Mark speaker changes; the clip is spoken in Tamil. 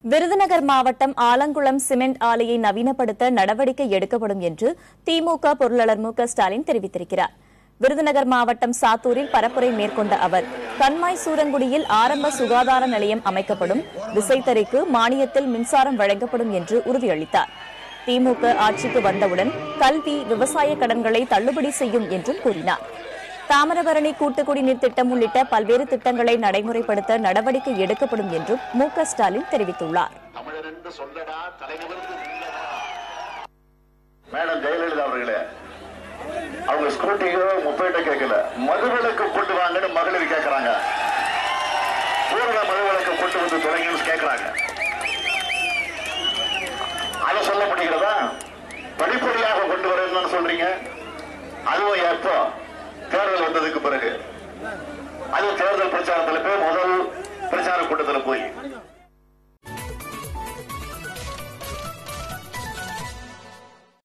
Speaker 1: விருதுநகர் மாவட்டம் ஆலங்குளம் சிமெண்ட் ஆலையை நவீனப்படுத்த நடவடிக்கை எடுக்கப்படும் என்று திமுக பொருளாளர் மு க ஸ்டாலின் தெரிவித்திருக்கிறார் விருதுநகர் மாவட்டம் சாத்தூரில் பரப்புரை மேற்கொண்ட அவர் கண்மாய் சூரங்குடியில் ஆரம்ப சுகாதார நிலையம் அமைக்கப்படும் விசைத்தறிக்கு மானியத்தில் மின்சாரம் வழங்கப்படும் என்று உறுதியளித்தார் திமுக ஆட்சிக்கு வந்தவுடன் கல்வி விவசாய கடன்களை தள்ளுபடி செய்யும் என்றும் கூறினார் தாமிரபரணி கூட்டு குடிநீர் திட்டம் உள்ளிட்ட பல்வேறு திட்டங்களை நடைமுறைப்படுத்த நடவடிக்கை எடுக்கப்படும் என்றும் மு க ஸ்டாலின் தெரிவித்துள்ளார்
Speaker 2: தமிழர் என்று சொல்லடா தலைநிமிர்ந்து நில்லடா மேடம் ஜெயலலிதா அவர்களே அவங்க ஸ்கூட்டியோ முப்பேட்ட கேட்கல மதுவிலக்கு கொண்டு வாங்கன்னு மகளிர் கேட்கறாங்க பூரண மதுவிலக்கு கொண்டு வந்து தொடங்கன்னு கேட்கறாங்க அதை சொல்ல முடிகிறதா படிப்படியாக கொண்டு வரணும்னு சொல்றீங்க அதுவும் எப்போ தேர்தல் வந்ததுக்கு பிறகு அது தேர்தல் பிரச்சாரத்துல போய் முதல் பிரச்சார கூட்டத்துல போய்